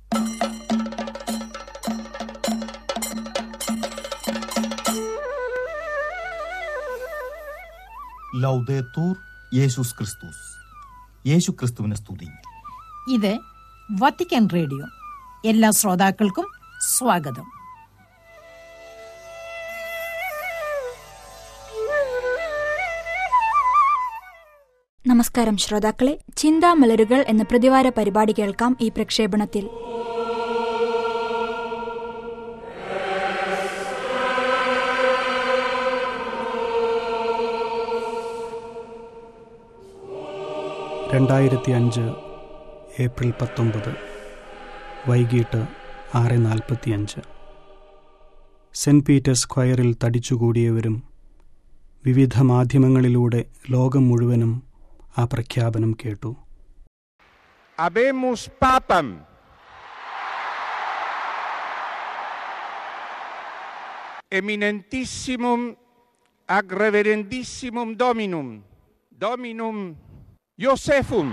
ലൗദേത്തൂർ യേശുസ് ക്രിസ്തുസ് യേശു ക്രിസ്തുവിനെ സ്തുതി ഇത് വത്തിക്കാൻ റേഡിയോ എല്ലാ ശ്രോതാക്കൾക്കും സ്വാഗതം നമസ്കാരം ശ്രോതാക്കളെ ചിന്താമലരുകൾ എന്ന പ്രതിവാര പരിപാടി കേൾക്കാം ഈ പ്രക്ഷേപണത്തിൽ രണ്ടായിരത്തി അഞ്ച് ഏപ്രിൽ പത്തൊമ്പത് വൈകിട്ട് ആറ് നാൽപ്പത്തിയഞ്ച് സെൻറ് പീറ്റേഴ്സ് സ്ക്വയറിൽ തടിച്ചുകൂടിയവരും വിവിധ മാധ്യമങ്ങളിലൂടെ ലോകം മുഴുവനും ആ പ്രഖ്യാപനം കേട്ടു Habemus Papam. Eminentissimum ac reverendissimum Dominum, Dominum Josephum,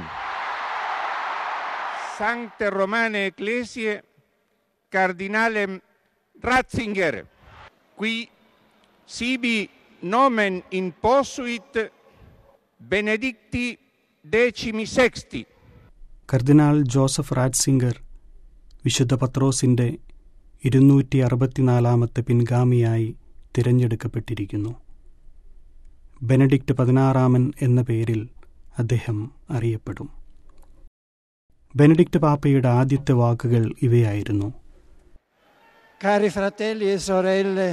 Sancte Romane Ecclesiae Cardinalem Ratzinger, qui sibi nomen imposuit Benedicti decimi sexti. കർദിനാൾ ജോസഫ് റാറ്റ്സിംഗർ വിശുദ്ധ പത്രോസിൻ്റെ ഇരുന്നൂറ്റി അറുപത്തിനാലാമത്തെ പിൻഗാമിയായി തിരഞ്ഞെടുക്കപ്പെട്ടിരിക്കുന്നു ബെനഡിക്റ്റ് പതിനാറാമൻ എന്ന പേരിൽ അദ്ദേഹം അറിയപ്പെടും ബെനഡിക്റ്റ് പാപ്പയുടെ ആദ്യത്തെ വാക്കുകൾ ഇവയായിരുന്നു Cari fratelli e sorelle,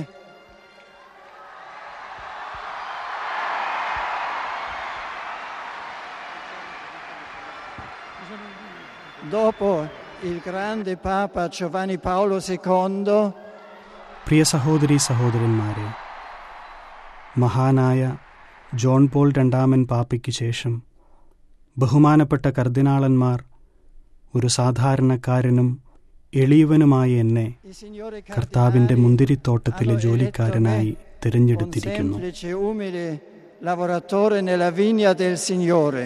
dopo il grande Papa Giovanni Paolo II, പ്രിയ സഹോദരി സഹോദരന്മാരെ മഹാനായ ജോൺ പോൾ രണ്ടാമൻ പാപ്പയ്ക്ക് ശേഷം ബഹുമാനപ്പെട്ട കർദിനാളന്മാർ ഒരു സാധാരണക്കാരനും എളിയവനുമായ എന്നെ il Signore കർത്താവിന്റെ Cardinali മുന്തിരിത്തോട്ടത്തിലെ hanno ജോലിക്കാരനായി eletto me, un തിരഞ്ഞെടുത്തിരിക്കുന്നു semplice, umile lavoratore nella vigna del Signore.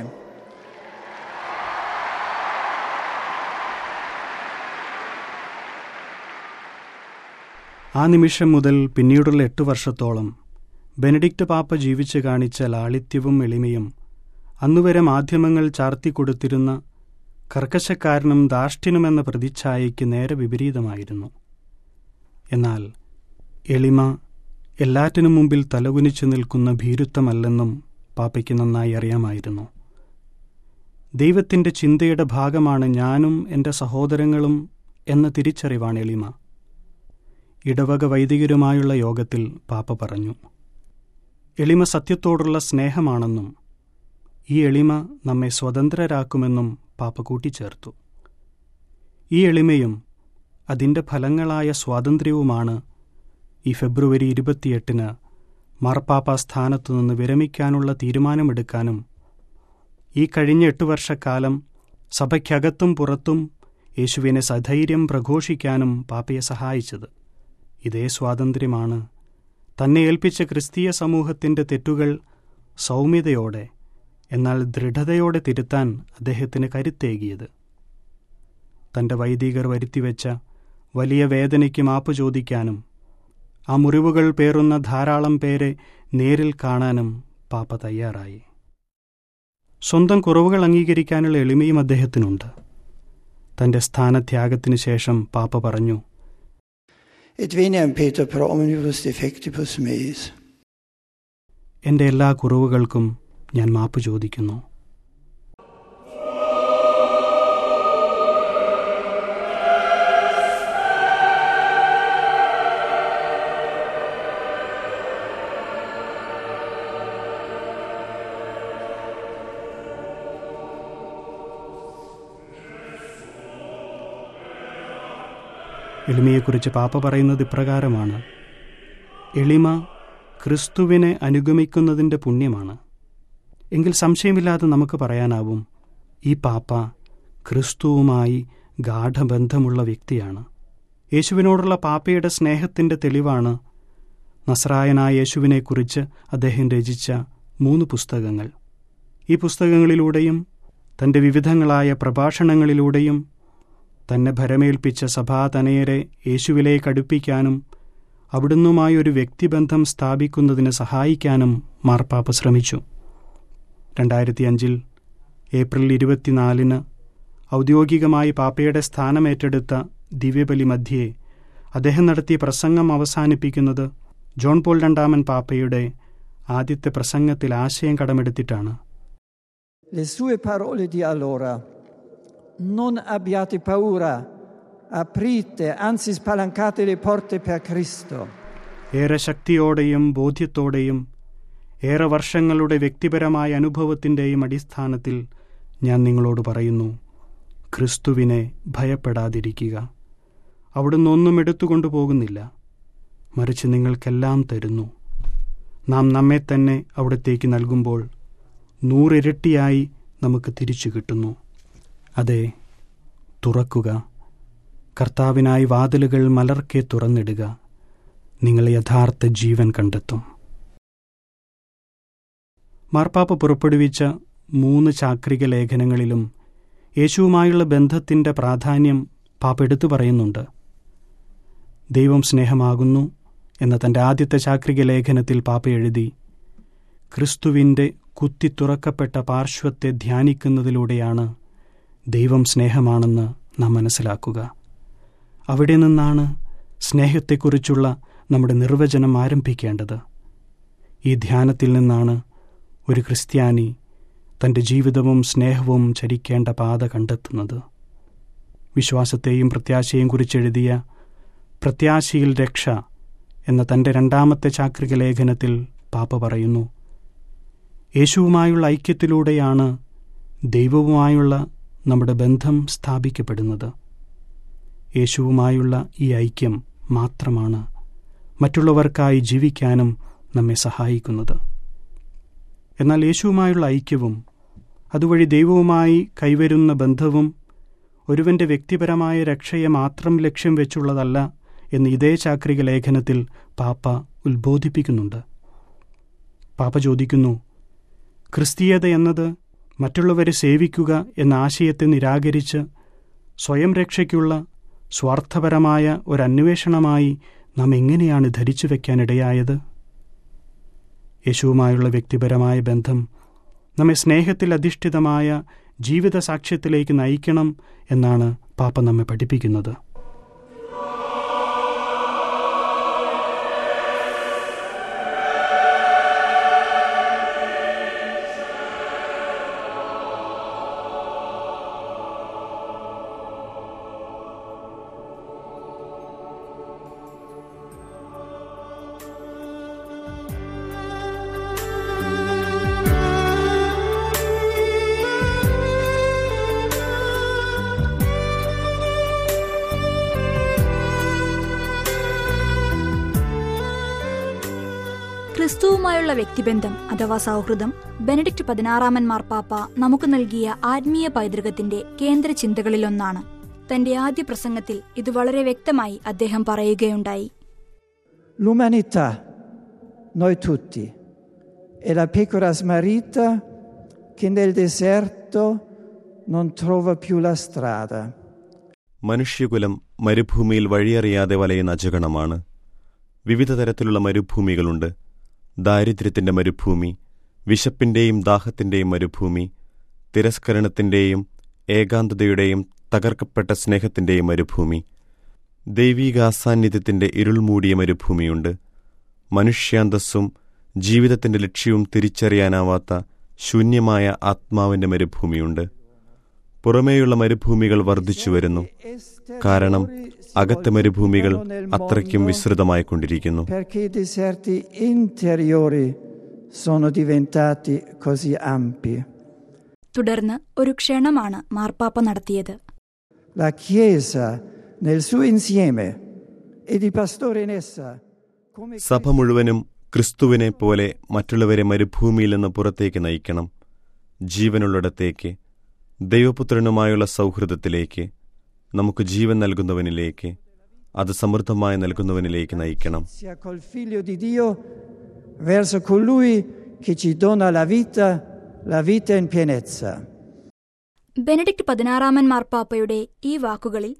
ആ നിമിഷം മുതൽ പിന്നീടുള്ള എട്ട് വർഷത്തോളം ബെനഡിക്റ്റ് പാപ്പ ജീവിച്ചു കാണിച്ച ലാളിത്യവും എളിമയും അന്നുവരെ മാധ്യമങ്ങൾ ചാർത്തിക്കൊടുത്തിരുന്ന കർക്കശക്കാരനും ധാർഷ്ട്യനുമെന്ന പ്രതിച്ഛായയ്ക്ക് നേരെ വിപരീതമായിരുന്നു എന്നാൽ എളിമ എല്ലാറ്റിനും മുമ്പിൽ തലകുനിച്ചു നിൽക്കുന്ന ഭീരുത്വമല്ലെന്നും പാപ്പയ്ക്ക് നന്നായി അറിയാമായിരുന്നു ദൈവത്തിൻ്റെ ചിന്തയുടെ ഭാഗമാണ് ഞാനും എൻ്റെ സഹോദരങ്ങളും എന്ന തിരിച്ചറിവാണ് എളിമ ഇടവക വൈദികരുമായുള്ള യോഗത്തിൽ പാപ്പ പറഞ്ഞു എളിമ സത്യത്തോടുള്ള സ്നേഹമാണെന്നും ഈ എളിമ നമ്മെ സ്വതന്ത്രരാക്കുമെന്നും പാപ്പ കൂട്ടിച്ചേർത്തു ഈ എളിമയും അതിൻ്റെ ഫലങ്ങളായ സ്വാതന്ത്ര്യവുമാണ് ഈ ഫെബ്രുവരി ഇരുപത്തിയെട്ടിന് മാർപ്പാപ്പ സ്ഥാനത്തു നിന്ന് വിരമിക്കാനുള്ള തീരുമാനമെടുക്കാനും ഈ കഴിഞ്ഞ എട്ടു വർഷക്കാലം സഭയ്ക്കകത്തും പുറത്തും യേശുവിനെ സധൈര്യം പ്രഘോഷിക്കാനും പാപ്പയെ സഹായിച്ചത് ഇതേ സ്വാതന്ത്ര്യമാണ് തന്നെ ഏൽപ്പിച്ച ക്രിസ്തീയ സമൂഹത്തിൻ്റെ തെറ്റുകൾ സൗമ്യതയോടെ എന്നാൽ ദൃഢതയോടെ തിരുത്താൻ അദ്ദേഹത്തിന് കരുത്തേകിയത് തൻ്റെ വൈദികർ വരുത്തിവെച്ച വലിയ വേദനയ്ക്ക് മാപ്പ് ചോദിക്കാനും ആ മുറിവുകൾ പേറുന്ന ധാരാളം പേരെ നേരിൽ കാണാനും പാപ്പ തയ്യാറായി സ്വന്തം കുറവുകൾ അംഗീകരിക്കാനുള്ള എളിമയും അദ്ദേഹത്തിനുണ്ട് തൻ്റെ സ്ഥാനത്യാഗത്തിനു ശേഷം പാപ്പ പറഞ്ഞു Et veniam Peter pro omnibus defectibus meis. എൻ്റെ എല്ലാ കുറവുകൾക്കും ഞാൻ മാപ്പ് ചോദിക്കുന്നു എളിമയെക്കുറിച്ച് പാപ്പ പറയുന്നത് ഇപ്രകാരമാണ് എളിമ ക്രിസ്തുവിനെ അനുഗമിക്കുന്നതിൻ്റെ പുണ്യമാണ് എങ്കിൽ സംശയമില്ലാതെ നമുക്ക് പറയാനാവും ഈ പാപ്പ ക്രിസ്തുവുമായി ഗാഠബന്ധമുള്ള വ്യക്തിയാണ് യേശുവിനോടുള്ള പാപ്പയുടെ സ്നേഹത്തിൻ്റെ തെളിവാണ് നസ്രായനായ യേശുവിനെക്കുറിച്ച് അദ്ദേഹം രചിച്ച മൂന്ന് പുസ്തകങ്ങൾ ഈ പുസ്തകങ്ങളിലൂടെയും തൻ്റെ വിവിധങ്ങളായ പ്രഭാഷണങ്ങളിലൂടെയും തന്നെ ഭരമേൽപ്പിച്ച സഭാതനയരെ യേശുവിലേക്ക് അടുപ്പിക്കാനും അവിടുന്നുമായി ഒരു വ്യക്തിബന്ധം സ്ഥാപിക്കുന്നതിന് സഹായിക്കാനും മാർപ്പാപ്പ ശ്രമിച്ചു രണ്ടായിരത്തി അഞ്ചിൽ ഏപ്രിൽ ഇരുപത്തിനാലിന് ഔദ്യോഗികമായി പാപ്പയുടെ സ്ഥാനമേറ്റെടുത്ത ദിവ്യബലി മധ്യേ അദ്ദേഹം നടത്തിയ പ്രസംഗം അവസാനിപ്പിക്കുന്നത് ജോൺ പോൾ രണ്ടാമൻ പാപ്പയുടെ ആദ്യത്തെ പ്രസംഗത്തിൽ ആശയം കടമെടുത്തിട്ടാണ് Le sue parole di allora, non abbiate paura, aprite, anzi spalancate le porte per Cristo. ഏറെ ശക്തിയോടെയും ബോധ്യത്തോടെയും ഏറെ വർഷങ്ങളുടെ വ്യക്തിപരമായ അനുഭവത്തിൻ്റെയും അടിസ്ഥാനത്തിൽ ഞാൻ നിങ്ങളോട് പറയുന്നു ക്രിസ്തുവിനെ ഭയപ്പെടാതിരിക്കുക അവിടുന്ന് ഒന്നും എടുത്തുകൊണ്ടു പോകുന്നില്ല മറിച്ച് നിങ്ങൾക്കെല്ലാം തരുന്നു നാം നമ്മെ തന്നെ അവിടത്തേക്ക് നൽകുമ്പോൾ നൂറിരട്ടിയായി നമുക്ക് തിരിച്ചു കിട്ടുന്നു അതെ തുറക്കുക കർത്താവിനായി വാതിലുകൾ മലർക്കെ തുറന്നിടുക നിങ്ങൾ യഥാർത്ഥ ജീവൻ കണ്ടെത്തും മാർപ്പാപ്പ പുറപ്പെടുവിച്ച മൂന്ന് ചാക്രിക ലേഖനങ്ങളിലും യേശുവുമായുള്ള ബന്ധത്തിൻ്റെ പ്രാധാന്യം പാപ്പ എടുത്തു പറയുന്നുണ്ട് ദൈവം സ്നേഹമാകുന്നു എന്ന തൻ്റെ ആദ്യത്തെ ചാക്രിക ലേഖനത്തിൽ പാപ്പ എഴുതി ക്രിസ്തുവിൻ്റെ കുത്തിത്തുറക്കപ്പെട്ട പാർശ്വത്തെ ധ്യാനിക്കുന്നതിലൂടെയാണ് ദൈവം സ്നേഹമാണെന്ന് നാം മനസ്സിലാക്കുക അവിടെ നിന്നാണ് സ്നേഹത്തെക്കുറിച്ചുള്ള നമ്മുടെ നിർവചനം ആരംഭിക്കേണ്ടത് ഈ ധ്യാനത്തിൽ നിന്നാണ് ഒരു ക്രിസ്ത്യാനി തൻ്റെ ജീവിതവും സ്നേഹവും ചരിക്കേണ്ട പാത കണ്ടെത്തുന്നത് വിശ്വാസത്തെയും പ്രത്യാശയെയും കുറിച്ചെഴുതിയ പ്രത്യാശയിൽ രക്ഷ എന്ന തൻ്റെ രണ്ടാമത്തെ ചാക്രിക ലേഖനത്തിൽ പാപ്പ പറയുന്നു യേശുവുമായുള്ള ഐക്യത്തിലൂടെയാണ് ദൈവവുമായുള്ള നമ്മുടെ ബന്ധം സ്ഥാപിക്കപ്പെടുന്നത് യേശുവുമായുള്ള ഈ ഐക്യം മാത്രമാണ് മറ്റുള്ളവർക്കായി ജീവിക്കാനും നമ്മെ സഹായിക്കുന്നത് എന്നാൽ യേശുവുമായുള്ള ഐക്യവും അതുവഴി ദൈവവുമായി കൈവരുന്ന ബന്ധവും ഒരുവന്റെ വ്യക്തിപരമായ രക്ഷയെ മാത്രം ലക്ഷ്യം വെച്ചുള്ളതല്ല എന്ന് ഇതേ ചാക്രിക ലേഖനത്തിൽ പാപ്പ ഉത്ബോധിപ്പിക്കുന്നുണ്ട് പാപ്പ ചോദിക്കുന്നു ക്രിസ്തീയത എന്നത് മറ്റുള്ളവരെ സേവിക്കുക എന്ന ആശയത്തെ നിരാകരിച്ച് സ്വയം രക്ഷയ്ക്കുള്ള സ്വാർത്ഥപരമായ ഒരന്വേഷണമായി നാം എങ്ങനെയാണ് ധരിച്ചു വയ്ക്കാനിടയായത് യേശുവുമായുള്ള വ്യക്തിപരമായ ബന്ധം നമ്മെ സ്നേഹത്തിൽ അധിഷ്ഠിതമായ ജീവിത സാക്ഷ്യത്തിലേക്ക് നയിക്കണം എന്നാണ് പാപ്പ നമ്മെ പഠിപ്പിക്കുന്നത് ക്രിസ്തുവുമായുള്ള വ്യക്തിബന്ധം അഥവാ സൗഹൃദം ബെനഡിക്ട് പതിനാറാമൻ മാർപ്പാപ്പ നമുക്ക് നൽകിയ ആത്മീയ പൈതൃകത്തിന്റെ കേന്ദ്ര ചിന്തകളിലൊന്നാണ് തന്റെ ആദ്യ പ്രസംഗത്തിൽ ഇത് വളരെ വ്യക്തമായി അദ്ദേഹം പറയുകയുണ്ടായി L'umanità, noi tutti, è la pecora smarrita che nel deserto non trova più la strada. മനുഷ്യകുലം മരുഭൂമിയിൽ വഴിയറിയാതെ വലയുന്ന അജഗണമാണ് വിവിധ തരത്തിലുള്ള മരുഭൂമികളുണ്ട് ദാരിദ്ര്യത്തിന്റെ മരുഭൂമി വിശപ്പിന്റെയും ദാഹത്തിന്റെയും മരുഭൂമി തിരസ്കരണത്തിന്റെയും ഏകാന്തതയുടെയും തകർക്കപ്പെട്ട സ്നേഹത്തിന്റെയും മരുഭൂമി ദൈവീകാസാന്നിധ്യത്തിന്റെ ഇരുൾ മൂടിയ മരുഭൂമിയുണ്ട് മനുഷ്യാന്തസ്സും ജീവിതത്തിന്റെ ലക്ഷ്യവും തിരിച്ചറിയാനാവാത്ത ശൂന്യമായ ആത്മാവിന്റെ മരുഭൂമിയുണ്ട് പുറമേയുള്ള മരുഭൂമികൾ വർദ്ധിച്ചു വരുന്നു കാരണം അകത്തെ മരുഭൂമികൾ അത്രയ്ക്കും വിസ്തൃതമായിക്കൊണ്ടിരിക്കുന്നു Perché i deserti interiori sono diventati così ampi. തുടർന്ന് ഒരു ക്ഷണമാണ് മാർപ്പാപ്പ നടത്തിയത് La Chiesa nel suo insieme ed i pastori in essa come സഭ മുഴുവനും ക്രിസ്തുവിനെ പോലെ മറ്റുള്ളവരെ മരുഭൂമിയിൽ നിന്ന് പുറത്തേക്ക് നയിക്കണം ജീവനുള്ളിടത്തേക്ക് ദൈവപുത്രനുമായുള്ള സൗഹൃദത്തിലേക്ക് നമുക്ക് ജീവൻ നൽകുന്നവനിലേക്ക് അത് സമൃദ്ധമായി നൽകുന്നവനിലേക്ക് നയിക്കണം sia col Figlio di Dio verso colui che ci dona la vita, la vita in pienezza. Benedict പതിനാറാമൻ മാർപ്പാപ്പയുടെ ഈ വാക്കുകളിൽ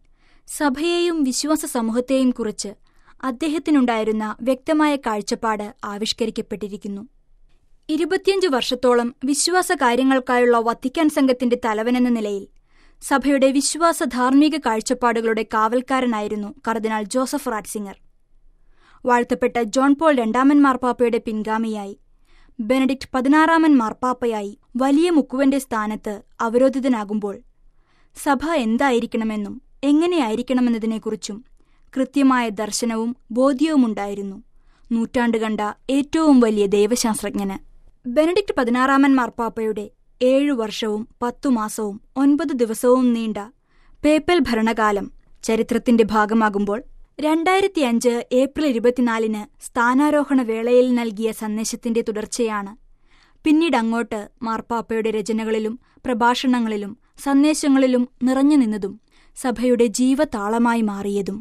സഭയെയും വിശ്വാസ സമൂഹത്തെയും കുറിച്ച് അദ്ദേഹത്തിനുണ്ടായിരുന്ന വ്യക്തമായ കാഴ്ചപ്പാട് ആവിഷ്കരിക്കപ്പെട്ടിരിക്കുന്നു ഇരുപത്തിയഞ്ച് വർഷത്തോളം വിശ്വാസ കാര്യങ്ങൾക്കായുള്ള വത്തിക്കാൻ സംഘത്തിന്റെ തലവനെന്ന നിലയിൽ സഭയുടെ വിശ്വാസ ധാർമ്മിക കാഴ്ചപ്പാടുകളുടെ കാവൽക്കാരനായിരുന്നു കർദിനാൾ ജോസഫ് റാറ്റ്സിംഗർ വാഴ്ത്തപ്പെട്ട ജോൺ പോൾ രണ്ടാമൻ മാർപ്പാപ്പയുടെ പിൻഗാമിയായി ബെനഡിക്ട് പതിനാറാമൻ മാർപ്പാപ്പയായി വലിയ മുക്കുവന്റെ സ്ഥാനത്ത് അവരോധിതനാകുമ്പോൾ സഭ എന്തായിരിക്കണമെന്നും എങ്ങനെയായിരിക്കണമെന്നതിനെക്കുറിച്ചും കൃത്യമായ ദർശനവും ബോധ്യവുമുണ്ടായിരുന്നു നൂറ്റാണ്ട് കണ്ട ഏറ്റവും വലിയ ദൈവശാസ്ത്രജ്ഞന് ബെനഡിക്ട് പതിനാറാമൻ മാർപ്പാപ്പയുടെ ഏഴു വർഷവും പത്തു മാസവും ഒൻപത് ദിവസവും നീണ്ട പേപ്പൽ ഭരണകാലം ചരിത്രത്തിന്റെ ഭാഗമാകുമ്പോൾ രണ്ടായിരത്തി അഞ്ച് ഏപ്രിൽ ഇരുപത്തിനാലിന് സ്ഥാനാരോഹണ വേളയിൽ നൽകിയ സന്ദേശത്തിന്റെ തുടർച്ചയാണ് പിന്നീട് അങ്ങോട്ട് മാർപ്പാപ്പയുടെ രചനകളിലും പ്രഭാഷണങ്ങളിലും സന്ദേശങ്ങളിലും നിറഞ്ഞു നിന്നതും സഭയുടെ ജീവതാളമായി മാറിയതും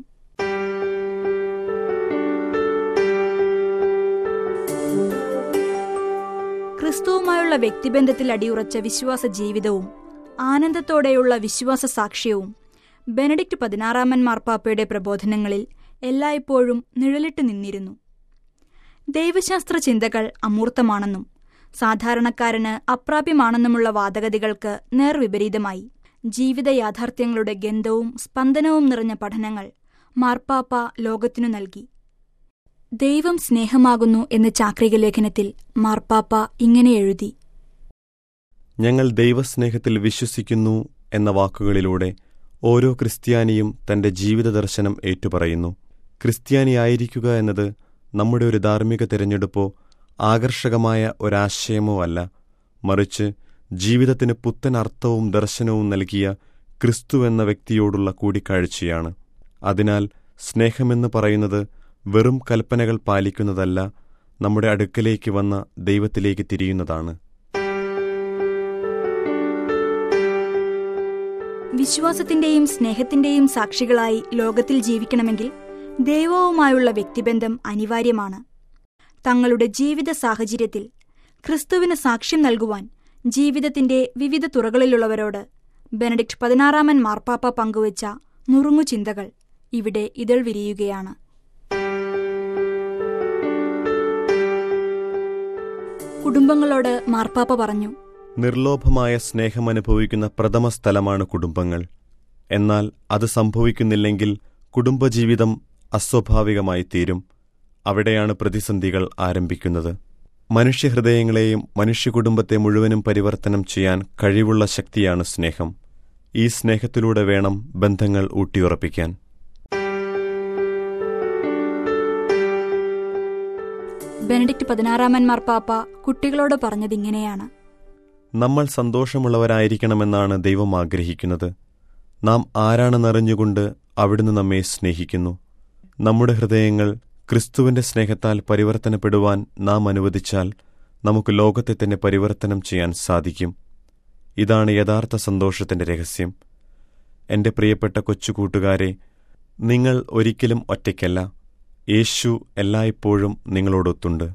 ക്രിസ്തുവുമായുള്ള വ്യക്തിബന്ധത്തിൽ അടിയുറച്ച വിശ്വാസ ജീവിതവും ആനന്ദത്തോടെയുള്ള വിശ്വാസ സാക്ഷ്യവും ബെനഡിക്ട് പതിനാറാമൻ മാർപ്പാപ്പയുടെ പ്രബോധനങ്ങളിൽ എല്ലായ്പ്പോഴും നിഴലിട്ട് നിന്നിരുന്നു ദൈവശാസ്ത്ര ചിന്തകൾ അമൂർത്തമാണെന്നും സാധാരണക്കാരന് അപ്രാപ്യമാണെന്നുമുള്ള വാദഗതികൾക്ക് നേർവിപരീതമായി ജീവിത യാഥാർത്ഥ്യങ്ങളുടെ ഗന്ധവും സ്പന്ദനവും നിറഞ്ഞ പഠനങ്ങൾ മാർപ്പാപ്പ ലോകത്തിനു നൽകി ദൈവം സ്നേഹമാകുന്നു എന്ന ചാക്രിക ലേഖനത്തിൽ മാർപ്പാപ്പ ഇങ്ങനെ എഴുതി ഞങ്ങൾ ദൈവസ്നേഹത്തിൽ വിശ്വസിക്കുന്നു എന്ന വാക്കുകളിലൂടെ ഓരോ ക്രിസ്ത്യാനിയും തന്റെ ജീവിത ദർശനം ഏറ്റുപറയുന്നു ക്രിസ്ത്യാനിയായിരിക്കുക എന്നത് നമ്മുടെ ഒരു ധാർമ്മിക തിരഞ്ഞെടുപ്പോ ആകർഷകമായ ഒരാശയമോ അല്ല മറിച്ച് ജീവിതത്തിന് പുത്തൻ അർത്ഥവും ദർശനവും നൽകിയ ക്രിസ്തു എന്ന വ്യക്തിയോടുള്ള കൂടിക്കാഴ്ചയാണ് അതിനാൽ സ്നേഹമെന്ന് പറയുന്നത് വെറും കൽപ്പനകൾ പാലിക്കുന്നതല്ല നമ്മുടെ അടുക്കലേക്ക് വന്ന ദൈവത്തിലേക്ക് തിരിയുന്നതാണ് വിശ്വാസത്തിന്റെയും സ്നേഹത്തിന്റെയും സാക്ഷികളായി ലോകത്തിൽ ജീവിക്കണമെങ്കിൽ ദൈവവുമായുള്ള വ്യക്തിബന്ധം അനിവാര്യമാണ് തങ്ങളുടെ ജീവിത സാഹചര്യത്തിൽ ക്രിസ്തുവിന് സാക്ഷ്യം നൽകുവാൻ ജീവിതത്തിന്റെ വിവിധ തുറകളിലുള്ളവരോട് ബെനഡിക്ട് പതിനാറാമൻ മാർപ്പാപ്പ പങ്കുവച്ച നുറുങ്ങു ചിന്തകൾ ഇവിടെ ഇതൾ വിരിയുകയാണ് കുടുംബങ്ങളോട് മാർപ്പാപ്പ പറഞ്ഞു നിർലോഭമായ സ്നേഹമനുഭവിക്കുന്ന പ്രഥമ സ്ഥലമാണ് കുടുംബങ്ങൾ എന്നാൽ അത് സംഭവിക്കുന്നില്ലെങ്കിൽ കുടുംബജീവിതം അസ്വാഭാവികമായി തീരും അവിടെയാണ് പ്രതിസന്ധികൾ ആരംഭിക്കുന്നത് മനുഷ്യഹൃദയങ്ങളെയും മനുഷ്യകുടുംബത്തെ മുഴുവനും പരിവർത്തനം ചെയ്യാൻ കഴിവുള്ള ശക്തിയാണ് സ്നേഹം ഈ സ്നേഹത്തിലൂടെ വേണം ബന്ധങ്ങൾ ഊട്ടിയുറപ്പിക്കാൻ ബെനഡിക്ട് പതിനാറാമൻ മാർപ്പാപ്പ കുട്ടികളോട് പറഞ്ഞതിങ്ങനെയാണ് നമ്മൾ സന്തോഷമുള്ളവരായിരിക്കണമെന്നാണ് ദൈവം ആഗ്രഹിക്കുന്നത് നാം ആരാണെന്നറിഞ്ഞുകൊണ്ട് അവിടുന്ന് നമ്മെ സ്നേഹിക്കുന്നു നമ്മുടെ ഹൃദയങ്ങൾ ക്രിസ്തുവിന്റെ സ്നേഹത്താൽ പരിവർത്തനപ്പെടുവാൻ നാം അനുവദിച്ചാൽ നമുക്ക് ലോകത്തെ തന്നെ പരിവർത്തനം ചെയ്യാൻ സാധിക്കും ഇതാണ് യഥാർത്ഥ സന്തോഷത്തിന്റെ രഹസ്യം എന്റെ പ്രിയപ്പെട്ട കൊച്ചു കൂട്ടുകാരെ നിങ്ങൾ ഒരിക്കലും ഒറ്റയ്ക്കല്ല യേശു എല്ലായ്പ്പോഴും നിങ്ങളോടൊത്തുണ്ട്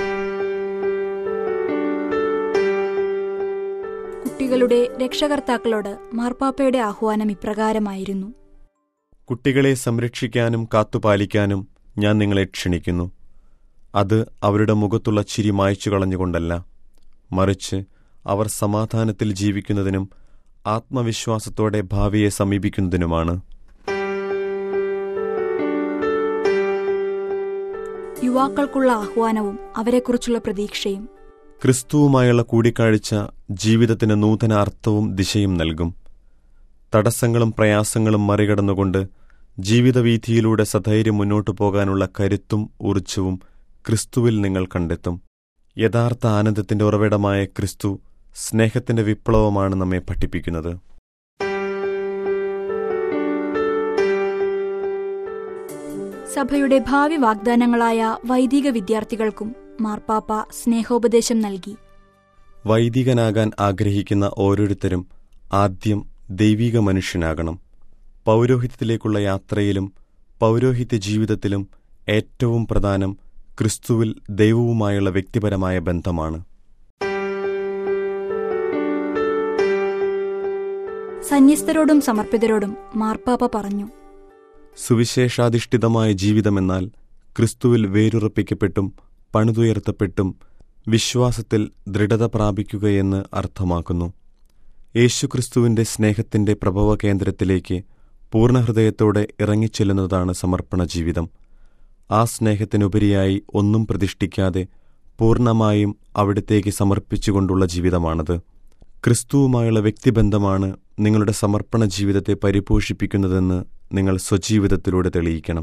കുട്ടികളുടെ രക്ഷകർത്താക്കളോട് മാർപ്പാപ്പയുടെ ആഹ്വാനം ഇപ്രകാരമായിരുന്നു കുട്ടികളെ സംരക്ഷിക്കാനും കാത്തുപാലിക്കാനും ഞാൻ നിങ്ങളെ ക്ഷണിക്കുന്നു അത് അവരുടെ മുഖത്തുള്ള ചിരി മായ്ച്ചു കളഞ്ഞുകൊണ്ടല്ല മറിച്ച് അവർ സമാധാനത്തിൽ ജീവിക്കുന്നതിനും ആത്മവിശ്വാസത്തോടെ ഭാവിയെ സമീപിക്കുന്നതിനുമാണ് യുവാക്കൾക്കുള്ള ആഹ്വാനവും അവരെക്കുറിച്ചുള്ള പ്രതീക്ഷയും ക്രിസ്തുവുമായുള്ള കൂടിക്കാഴ്ച ജീവിതത്തിന് നൂതന അർത്ഥവും ദിശയും നൽകും തടസ്സങ്ങളും പ്രയാസങ്ങളും മറികടന്നുകൊണ്ട് ജീവിതവീഥിയിലൂടെ സധൈര്യം മുന്നോട്ടു പോകാനുള്ള കരുത്തും ഊർജ്ജവും ക്രിസ്തുവിൽ നിങ്ങൾ കണ്ടെത്തും യഥാർത്ഥ ആനന്ദത്തിന്റെ ഉറവിടമായ ക്രിസ്തു സ്നേഹത്തിന്റെ വിപ്ലവമാണ് നമ്മെ പഠിപ്പിക്കുന്നത് സഭയുടെ ഭാവി വാഗ്ദാനങ്ങളായ വൈദിക വിദ്യാർത്ഥികൾക്കും മാർപ്പാപ്പ സ്നേഹോപദേശം നൽകി വൈദികനാകാൻ ആഗ്രഹിക്കുന്ന ഓരോരുത്തരും ആദ്യം ദൈവിക മനുഷ്യനാകണം പൗരോഹിത്യത്തിലേക്കുള്ള യാത്രയിലും പൗരോഹിത്യ ജീവിതത്തിലും ഏറ്റവും പ്രധാനം ക്രിസ്തുവിൽ ദൈവവുമായുള്ള വ്യക്തിപരമായ ബന്ധമാണ് സന്യസ്തരോടും സമർപ്പിതരോടും മാർപ്പാപ്പ പറഞ്ഞു സുവിശേഷാധിഷ്ഠിതമായ ജീവിതമെന്നാൽ ക്രിസ്തുവിൽ വേരുറപ്പിക്കപ്പെട്ടും പണിതുയർത്തപ്പെട്ടും വിശ്വാസത്തിൽ ദൃഢത പ്രാപിക്കുകയെന്ന് അർത്ഥമാക്കുന്നു യേശുക്രിസ്തുവിന്റെ സ്നേഹത്തിന്റെ പ്രഭവ കേന്ദ്രത്തിലേക്ക് പൂർണ്ണഹൃദയത്തോടെ ഇറങ്ങിച്ചെല്ലുന്നതാണ് സമർപ്പണ ജീവിതം ആ സ്നേഹത്തിനുപരിയായി ഒന്നും പ്രതിഷ്ഠിക്കാതെ പൂർണ്ണമായും അവിടത്തേക്ക് സമർപ്പിച്ചുകൊണ്ടുള്ള ജീവിതമാണത് ക്രിസ്തുവുമായുള്ള വ്യക്തിബന്ധമാണ് നിങ്ങളുടെ സമർപ്പണ ജീവിതത്തെ പരിപോഷിപ്പിക്കുന്നതെന്ന് നിങ്ങൾ സ്വജീവിതത്തിലൂടെ തെളിയിക്കണം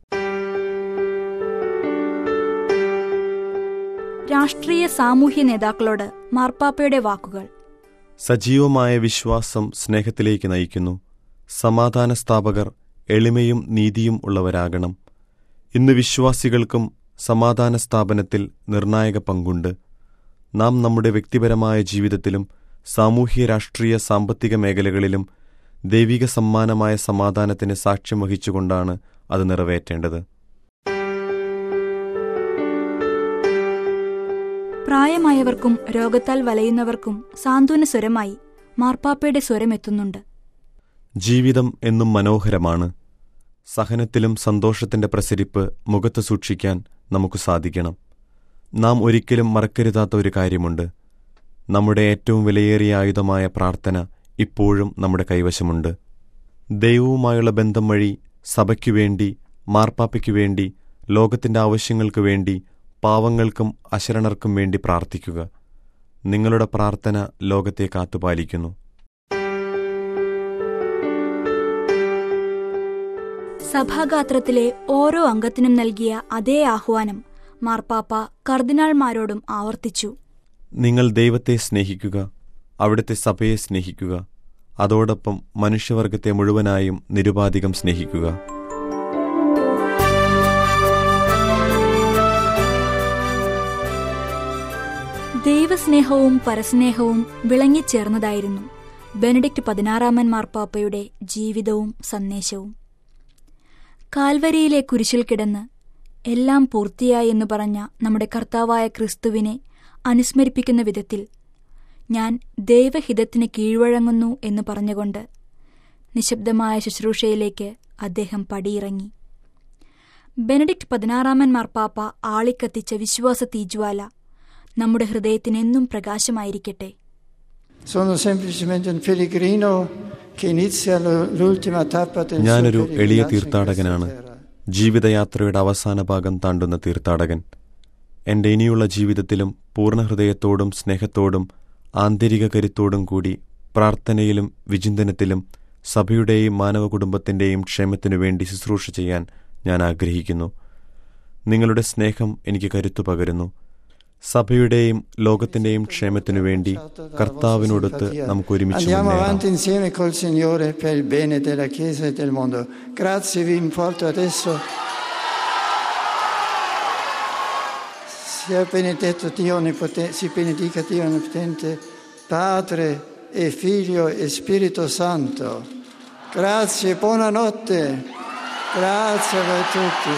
രാഷ്ട്രീയ സാമൂഹ്യ നേതാക്കളോട് മാർപ്പാപ്പയുടെ വാക്കുകൾ സജീവമായ വിശ്വാസം സ്നേഹത്തിലേക്ക് നയിക്കുന്നു സമാധാന സ്ഥാപകർ എളിമയും നീതിയും ഉള്ളവരാകണം ഇന്ന് വിശ്വാസികൾക്കും സമാധാന സ്ഥാപനത്തിൽ നിർണായക പങ്കുണ്ട് നാം നമ്മുടെ വ്യക്തിപരമായ ജീവിതത്തിലും സാമൂഹ്യ രാഷ്ട്രീയ സാമ്പത്തിക മേഖലകളിലും ദൈവിക സമ്മാനമായ സമാധാനത്തിന് സാക്ഷ്യം വഹിച്ചുകൊണ്ടാണ് അത് നിറവേറ്റേണ്ടത് പ്രായമായവർക്കും രോഗത്താൽ വലയുന്നവർക്കും സാന്ത്വന സ്വരമായി മാർപ്പാപ്പയുടെ സ്വരമെത്തുന്നുണ്ട് ജീവിതം എന്നും മനോഹരമാണ് സഹനത്തിലും സന്തോഷത്തിന്റെ പ്രസരിപ്പ് മുഖത്ത് സൂക്ഷിക്കാൻ നമുക്ക് സാധിക്കണം നാം ഒരിക്കലും മറക്കരുതാത്ത ഒരു കാര്യമുണ്ട് നമ്മുടെ ഏറ്റവും വിലയേറിയ ആയുധമായ പ്രാർത്ഥന ഇപ്പോഴും നമ്മുടെ കൈവശമുണ്ട് ദൈവവുമായുള്ള ബന്ധം വഴി സഭയ്ക്കു വേണ്ടി മാർപ്പാപ്പയ്ക്കു വേണ്ടി ലോകത്തിന്റെ ആവശ്യങ്ങൾക്കു വേണ്ടി പാവങ്ങൾക്കും അശരണർക്കും വേണ്ടി പ്രാർത്ഥിക്കുക നിങ്ങളുടെ പ്രാർത്ഥന ലോകത്തെ കാത്തുപാലിക്കുന്നു സഭാഗാത്രത്തിലെ ഓരോ അംഗത്തിനും നൽകിയ അതേ ആഹ്വാനം മാർപ്പാപ്പ കർദിനാൾമാരോടും ആവർത്തിച്ചു നിങ്ങൾ ദൈവത്തെ സ്നേഹിക്കുക അവിടുത്തെ സഭയെ സ്നേഹിക്കുക അതോടൊപ്പം മനുഷ്യവർഗത്തെ മുഴുവനായും നിരുപാധികം സ്നേഹിക്കുക ദൈവസ്നേഹവും പരസ്നേഹവും വിളങ്ങിച്ചേർന്നതായിരുന്നു ബെനഡിക്ട് പതിനാറാമൻ മാർപ്പാപ്പയുടെ ജീവിതവും സന്ദേശവും കാൽവരിയിലെ കുരിശിൽ കിടന്ന് എല്ലാം പൂർത്തിയായി എന്ന് പറഞ്ഞ നമ്മുടെ കർത്താവായ ക്രിസ്തുവിനെ അനുസ്മരിപ്പിക്കുന്ന വിധത്തിൽ ഞാൻ ദൈവഹിതത്തിന് കീഴ്വഴങ്ങുന്നു എന്ന് പറഞ്ഞുകൊണ്ട് നിശബ്ദമായ ശുശ്രൂഷയിലേക്ക് അദ്ദേഹം പടിയിറങ്ങി ബെനഡിക്ട് പതിനാറാമൻ മാർപ്പാപ്പ ആളിക്കത്തിച്ച വിശ്വാസ തീജ്വാല നമ്മുടെ ഹൃദയത്തിനെന്നും പ്രകാശമായിരിക്കട്ടെ Sono semplicemente un pellegrino che inizia l- l'ultima tappa del suo ഞാനൊരു എളിയ pellegrinaggio in തീർത്ഥാടകനാണ് questa terra. ജീവിതയാത്രയുടെ അവസാന ഭാഗം താണ്ടുന്ന തീർത്ഥാടകൻ എന്റെ ഇനിയുള്ള ജീവിതത്തിലും പൂർണ്ണഹൃദയത്തോടും സ്നേഹത്തോടും ആന്തരിക കരുത്തോടും കൂടി പ്രാർത്ഥനയിലും വിചിന്തനത്തിലും സഭയുടെയും മാനവ കുടുംബത്തിന്റെയും ക്ഷേമത്തിനു വേണ്ടി ശുശ്രൂഷ ചെയ്യാൻ ഞാൻ ആഗ്രഹിക്കുന്നു നിങ്ങളുടെ സ്നേഹം എനിക്ക് കരുത്തു പകരുന്നു സഭയുടെയും ലോകത്തിന്റെയും ക്ഷേമത്തിനു വേണ്ടി കർത്താവിനോടൊത്ത് നമുക്ക് ഒരുമിച്ച് Andiamo മുന്നേറാം avanti insieme col Signore per il bene della Chiesa e del mondo. Grazie, vi importo adesso. Sia benedetto Dio Onnipotente, si benedica Dio Onnipotente, Padre e Figlio e Spirito Santo. Grazie, buonanotte. Grazie a voi tutti.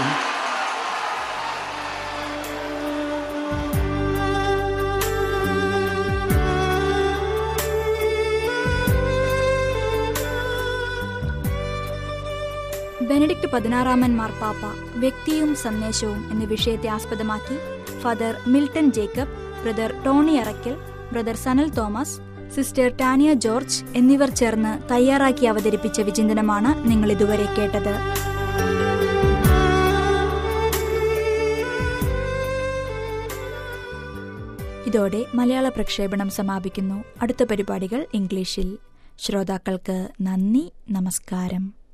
Benedict പതിനാറാമൻ മാർപ്പാപ്പ വ്യക്തിയും സന്ദേശവും എന്ന വിഷയത്തെ ആസ്പദമാക്കി father Milton Jacob brother Tony Arackal brother Sanal Thomas sister Tania George എന്നിവർ ചേർന്ന് തയ്യാറാക്കി അവതരിപ്പിച്ച വിചിന്തനമാണ് നിങ്ങൾ ഇതുവരെ കേട്ടത് ഇതോടെ മലയാള പ്രക്ഷേപണം സമാപിക്കുന്നു അടുത്ത പരിപാടികൾ ഇംഗ്ലീഷിൽ ശ്രോതാക്കൾക്ക് നന്ദി നമസ്കാരം